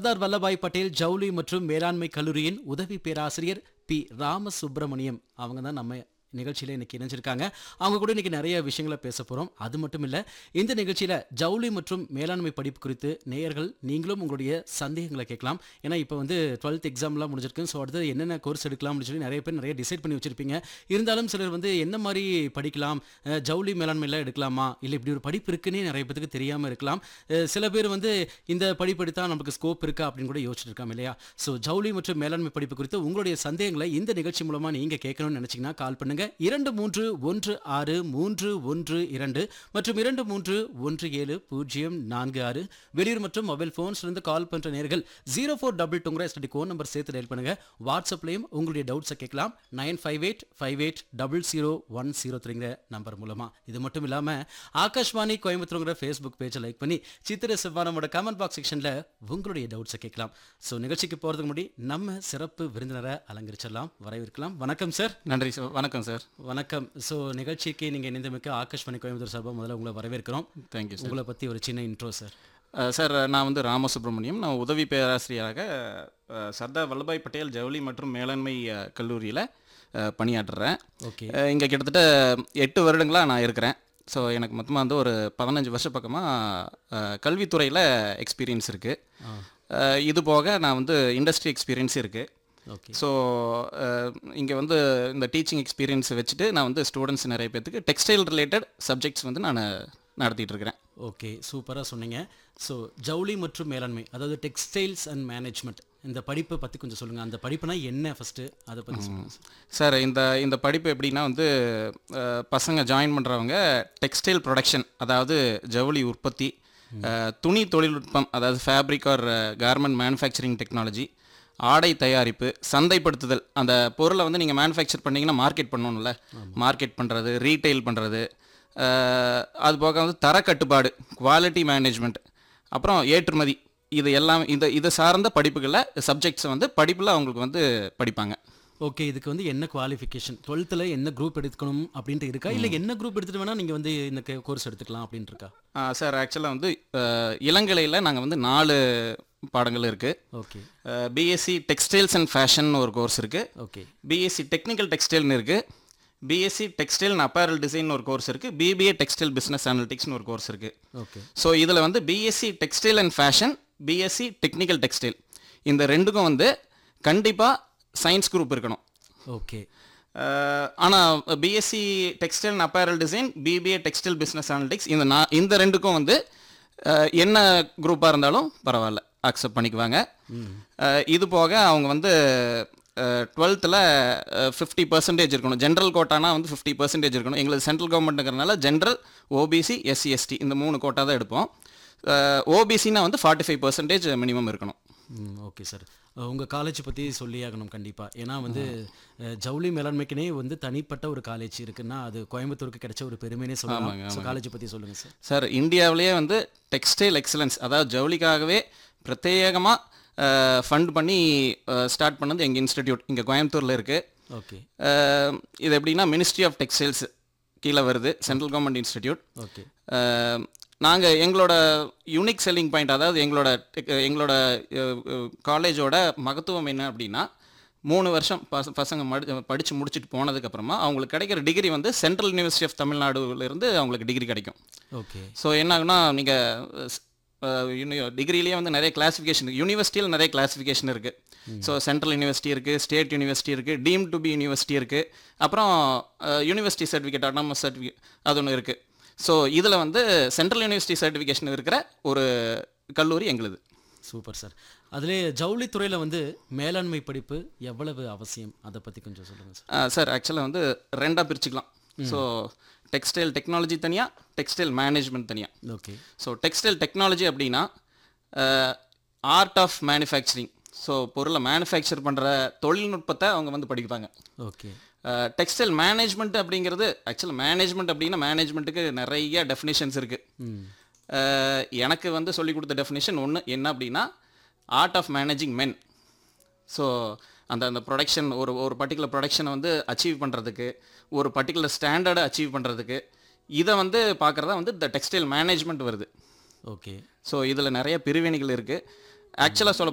சர்தார் வல்லபாய் பட்டேல் ஜவுளி மற்றும் மேலாண்மை கல்லூரியின் உதவி பேராசிரியர் பி ராமசுப்பிரமணியம் அவங்க தான் நம்ம நிகழ்ச்சியில் இன்னைக்கு இணைஞ்சிருக்காங்க அவங்க கூட இன்னைக்கு நிறைய விஷயங்களை பேச போகிறோம் அது மட்டும் இல்லை இந்த நிகழ்ச்சியில் ஜவுளி மற்றும் மேலாண்மை படிப்பு குறித்து நேயர்கள் நீங்களும் உங்களுடைய சந்தேகங்களை கேட்கலாம் ஏன்னா இப்போ வந்து டுவெல்த் எக்ஸாம்லாம் முடிஞ்சிருக்கு ஸோ அடுத்து என்னென்ன கோர்ஸ் எடுக்கலாம் அப்படின்னு சொல்லி நிறைய பேர் நிறைய டிசைட் பண்ணி வச்சிருப்பீங்க இருந்தாலும் சிலர் வந்து என்ன மாதிரி படிக்கலாம் அஹ், ஜவுளி மேலாண்மையில் எடுக்கலாமா இல்லை இப்படி ஒரு படிப்பு இருக்குன்னே நிறைய பேருக்கு தெரியாமல் இருக்கலாம் அஹ், சில பேர் வந்து இந்த படிப்பு எடுத்தால் நமக்கு ஸ்கோப் இருக்கா அப்படின்னு கூட யோசிச்சுட்டு இருக்காங்க இல்லையா ஸோ ஜவுளி மற்றும் மேலாண்மை படிப்பு குறித்து உங்களுடைய சந்தேகங்களை இந்த நிகழ்ச்சி மூலமாக நீங்கள் கேட்கணும்னு நினச்சிங்கன்னா கால் பண்ணுங்க இரண்டு மூன்று ஒன்று ஆறு மூன்று ஒன்று இரண்டு மற்றும் இரண்டு மூன்று ஒன்று ஏழு பூஜ்ஜியம் நான்கு ஆறு வெளியூர் மற்றும் மொபைல் ஃபோன்ஸ்லேருந்து கால் பண்ணுற நேர்கள் ஜீரோ ஃபோர் டபுள் டூங்கிற எஸ்டி கோன் நம்பர் சேர்த்து டயல் பண்ணுங்க வாட்ஸ்அப்லேயும் உங்களுடைய டவுட்ஸை கேட்கலாம் nine five eight five eight double zero one zero த்ரீங்கிற நம்பர் மூலமாக இது மட்டும் இல்லாமல் ஆகாஷ்வாணி கோயம்புத்தூருங்கிற ஃபேஸ்புக் பேஜை லைக் பண்ணி சித்திர செவ்வானமோட கமெண்ட் பாக்ஸ் செக்ஷனில் உங்களுடைய டவுட்ஸை கேட்கலாம் ஸோ நிகழ்ச்சிக்கு போகிறதுக்கு முன்னாடி நம்ம சிறப்பு விருந்தினரை அலங்கரிச்சிடலாம் வரவேற்கலாம் வணக்கம் சார் நன்றி சார் வணக்கம் சார் வணக்கம் ஸோ நிகழ்ச்சிக்கு நீங்கள் இணைந்தமைக்கு ஆகாஷ்வாணி கோயம்புத்தூர் சார்பாக முதல்ல உங்களை வரவேற்கிறோம் தேங்க்யூ சார் உங்களை பற்றி ஒரு சின்ன இன்ட்ரோ சார் அஹ் சார் நான் வந்து ராமசுப்ரமணியம் நான் உதவி பேராசிரியராக அஹ், சர்தார் வல்லபாய் பட்டேல் ஜவுளி மற்றும் மேலாண்மை கல்லூரியில் பணியாற்றுறேன் ஓகே இங்கே கிட்டத்தட்ட எட்டு வருடங்களாக நான் இருக்கிறேன் ஸோ எனக்கு மொத்தமாக வந்து ஒரு பதினஞ்சு வருஷ பக்கமாக கல்வித்துறையில் எக்ஸ்பீரியன்ஸ் இருக்குது இது போக நான் வந்து இண்டஸ்ட்ரி எக்ஸ்பீரியன்ஸ் இருக்குது ஓகே ஸோ இங்கே வந்து இந்த டீச்சிங் எக்ஸ்பீரியன்ஸை வச்சுட்டு நான் வந்து ஸ்டூடெண்ட்ஸ் நிறைய பேர்த்துக்கு டெக்ஸ்டைல் ரிலேட்டட் சப்ஜெக்ட்ஸ் வந்து நான் நடத்திட்டு இருக்கிறேன் ஓகே சூப்பராக சொன்னீங்க ஸோ ஜவுளி மற்றும் மேலாண்மை அதாவது டெக்ஸ்டைல்ஸ் அண்ட் மேனேஜ்மெண்ட் இந்த படிப்பை பற்றி கொஞ்சம் சொல்லுங்கள் அந்த படிப்புனா என்ன ஃபஸ்ட்டு அதை பற்றி சொல்லுங்கள் சார் இந்த இந்த படிப்பு எப்படின்னா வந்து அஹ், பசங்க ஜாயின் பண்ணுறவங்க டெக்ஸ்டைல் ப்ரொடக்ஷன் அதாவது ஜவுளி உற்பத்தி அஹ், துணி தொழில்நுட்பம் அதாவது fabric or garment manufacturing technology ஆடை தயாரிப்பு சந்தைப்படுத்துதல் அந்த பொருளை வந்து நீங்கள் மேனுஃபேக்சர் பண்ணீங்கன்னா மார்க்கெட் பண்ணணும்ல மார்க்கெட் பண்ணுறது ரீட்டைல் பண்ணுறது அது போக வந்து தர கட்டுப்பாடு குவாலிட்டி மேனேஜ்மெண்ட் அப்புறம் ஏற்றுமதி இது எல்லாம் இந்த இதை சார்ந்த படிப்புகளில் சப்ஜெக்ட்ஸை வந்து படிப்பில் அவங்களுக்கு வந்து படிப்பாங்க ஓகே இதுக்கு வந்து என்ன குவாலிஃபிகேஷன் டுவெல்த்தில் என்ன குரூப் எடுக்கணும் அப்படின்ட்டு இருக்கா இல்லை என்ன குரூப் எடுத்துட்டு வேணால் நீங்கள் வந்து இந்த கோர்ஸ் எடுத்துக்கலாம் அப்படின்ட்டு இருக்கா சார் ஆக்சுவலாக வந்து அஹ், இளங்கலையில் நாங்கள் வந்து நாலு பாடங்கள் இருக்குது okay BSc textiles and fashion ஒரு கோர்ஸ் இருக்குது ஓகே பிஎஸ்சி டெக்னிக்கல் டெக்ஸ்டைல்னு இருக்குது BSc textile and apparel design ஒரு கோர்ஸ் இருக்குது பிபிஏ டெக்ஸ்டைல் பிஸ்னஸ் அனலிட்டிக்ஸ்னு ஒரு கோர்ஸ் இருக்குது ஓகே ஸோ இதில் வந்து BSc textile and fashion BSc technical textile இந்த ரெண்டுக்கும் வந்து கண்டிப்பாக சயின்ஸ் குரூப் இருக்கணும் ஓகே ஆனால் BSc textile and apparel design BBA textile business analytics இந்த நான் இந்த ரெண்டுக்கும் வந்து அஹ், என்ன குரூப்பாக இருந்தாலும் பரவாயில்ல அக்செப்ட் பண்ணிக்குவாங்க அஹ், இது போக அவங்க வந்து டுவெல்த்தில் ஃபிஃப்டி பர்சன்டேஜ் இருக்கணும் ஜென்ரல் கோட்டானா வந்து ஃபிஃப்டி பர்சன்டேஜ் இருக்கணும் எங்களுக்கு சென்ட்ரல் கவர்மெண்ட்டுங்கிறனால ஜென்ரல் ஓபிசி எஸ்சி எஸ்டி இந்த மூணு கோட்டா தான் எடுப்போம் ஓபிசினா வந்து ஃபார்ட்டி ஃபைவ் பர்சன்டேஜ் மினிமம் இருக்கணும் ம் ஓகே சார் உங்கள் காலேஜ் பற்றி சொல்லியாகணும் கண்டிப்பாக ஏன்னா வந்து அஹ், ஜவுளி மேலாண்மைக்குனே வந்து தனிப்பட்ட ஒரு காலேஜ் இருக்குன்னா அது கோயம்புத்தூருக்கு கிடைச்ச ஒரு பெருமைனே சொல்லலாம் ஸோ காலேஜ் பற்றி சொல்லுங்கள் சார் சார் இந்தியாவிலேயே வந்து டெக்ஸ்டைல் எக்ஸலன்ஸ் அதாவது ஜவுளிக்காகவே பிரத்யேகமாக ஃபண்ட் பண்ணி ஸ்டார்ட் பண்ணது எங்கள் இன்ஸ்டிடியூட் இங்கே கோயம்புத்தூரில் இருக்குது ஓகே இது எப்படின்னா மினிஸ்ட்ரி ஆஃப் டெக்ஸ்டைல்ஸ் கீழே வருது சென்ட்ரல் கவர்மெண்ட் இன்ஸ்டிடியூட் ஓகே நாங்கள் எங்களோட யூனிக் செல்லிங் பாயிண்ட் அதாவது எங்களோட tech- எங்களோட காலேஜோட மகத்துவம் என்ன அப்படின்னா மூணு வருஷம் பச பசங்க மடி படித்து முடிச்சுட்டு போனதுக்கப்புறமா அவங்களுக்கு கிடைக்கிற டிகிரி வந்து சென்ட்ரல் யூனிவர்சிட்டி ஆஃப் தமிழ்நாடுலேருந்து அவங்களுக்கு டிகிரி கிடைக்கும் ஓகே ஸோ என்ன ஆகுனா நீங்கள் டிகிரிலேயே வந்து நிறைய கிளாஸிஃபிகேஷன் யூனிவர்சிட்டியில் நிறைய கிளாஸிஃபிகேஷன் இருக்குது ஸோ சென்ட்ரல் யூனிவர்சிட்டி இருக்குது ஸ்டேட் யூனிவர்சிட்டி இருக்குது டீம் டு பி யூனிவர்சிட்டி இருக்குது அப்புறம் யூனிவர்சிட்டி சர்டிஃபிகேட் அட்டாமஸ் சர்டிஃபிகேட் அது ஒன்று இருக்குது ஸோ இதில் வந்து சென்ட்ரல் யூனிவர்சிட்டி சர்டிஃபிகேஷன் இருக்கிற ஒரு கல்லூரி எங்களுது சூப்பர் சார் அதிலே ஜவுளித்துறையில் வந்து மேலாண்மை படிப்பு எவ்வளவு அவசியம் அதை பற்றி கொஞ்சம் சொல்லுங்கள் சார் சார் ஆக்சுவலாக வந்து ரெண்டாக பிரிச்சுக்கலாம் ஸோ டெக்ஸ்டைல் டெக்னாலஜி தனியாக டெக்ஸ்டைல் மேனேஜ்மெண்ட் தனியாக ஓகே ஸோ டெக்ஸ்டைல் டெக்னாலஜி அப்படின்னா ஆர்ட் ஆஃப் மேனுஃபேக்சரிங் ஸோ பொருளை மேனுஃபேக்சர் பண்ணுற தொழில்நுட்பத்தை அவங்க வந்து படிப்பாங்க ஓகே டெக்ஸ்டைல் மேனேஜ்மெண்ட் அப்படிங்கிறது ஆக்சுவலாக மேனேஜ்மெண்ட் அப்படின்னா மேனேஜ்மெண்ட்டுக்கு நிறைய டெஃபினேஷன்ஸ் இருக்குது எனக்கு வந்து சொல்லி கொடுத்த டெஃபினேஷன் ஒன்று என்ன அப்படின்னா art of managing men so அந்த அந்த ப்ரொடக்ஷன் ஒரு ஒரு பர்டிகுலர் ப்ரொடக்ஷனை வந்து அச்சீவ் பண்ணுறதுக்கு ஒரு பர்டிகுலர் ஸ்டாண்டர்டை அச்சீவ் பண்ணுறதுக்கு இதை வந்து பார்க்குறதா வந்து இந்த டெக்ஸ்டைல் மேனேஜ்மெண்ட் வருது ஓகே ஸோ இதில் நிறைய பிரிவினைகள் இருக்குது ஆக்சுவலாக சொல்ல